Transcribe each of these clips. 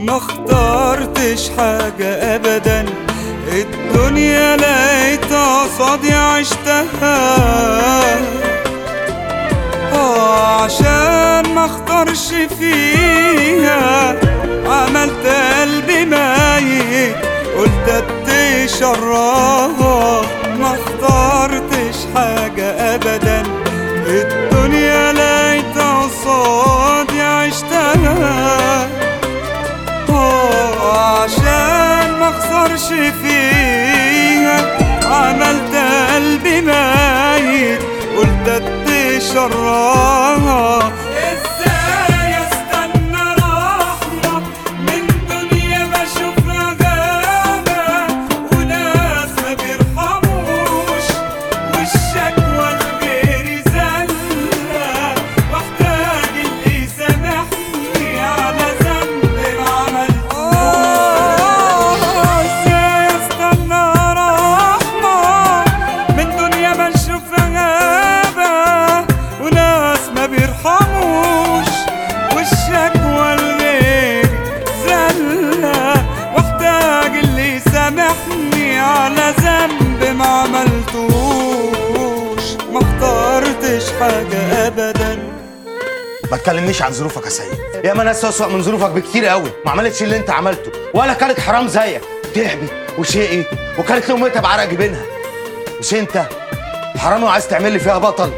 ما اخترتش حاجة ابدا الدنيا لقيتها قصادي عشتها آه عشان ما اختارش فيها عملت قلبي ميت قلت ادي شراها ما اخترتش حاجة ابدا الدنيا لقيتها قصادي عشتها آه عشان ما اخسرش فيها عملت قلبي ميت قلت ادي شراها ازاي استنى رحمة من دنيا بشوفها غابة وناس ما بيرحموش والشكوى لغيري زلة واحتاج اللي يسامحني على ذنب ما عملتوش ازاي استنى رحمة من دنيا بشوفها غابة وناس ما بيرحموش والشكوى لغيري زلة واحتاج اللي يسامحني على ذنب ما عملتوش ما اخترتش حاجة ابدا ما تكلمنيش عن ظروفك يا سيد ياما ناس اسوأ من ظروفك بكتير قوي ما عملتش اللي انت عملته ولا كانت حرام زيك تعبت وشقي وكانت لقمتها بعرق جبينها مش انت حرامي وعايز تعمل لي فيها بطل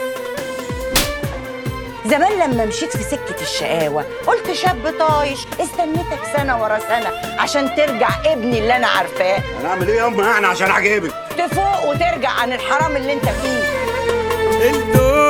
زمان لما مشيت في سكة الشقاوة قلت شاب طايش استنيتك سنة ورا سنة عشان ترجع ابني اللي أنا عارفاه هنعمل ايه يا امي يعني عشان اعجبك تفوق وترجع عن الحرام اللي انت فيه الدنيا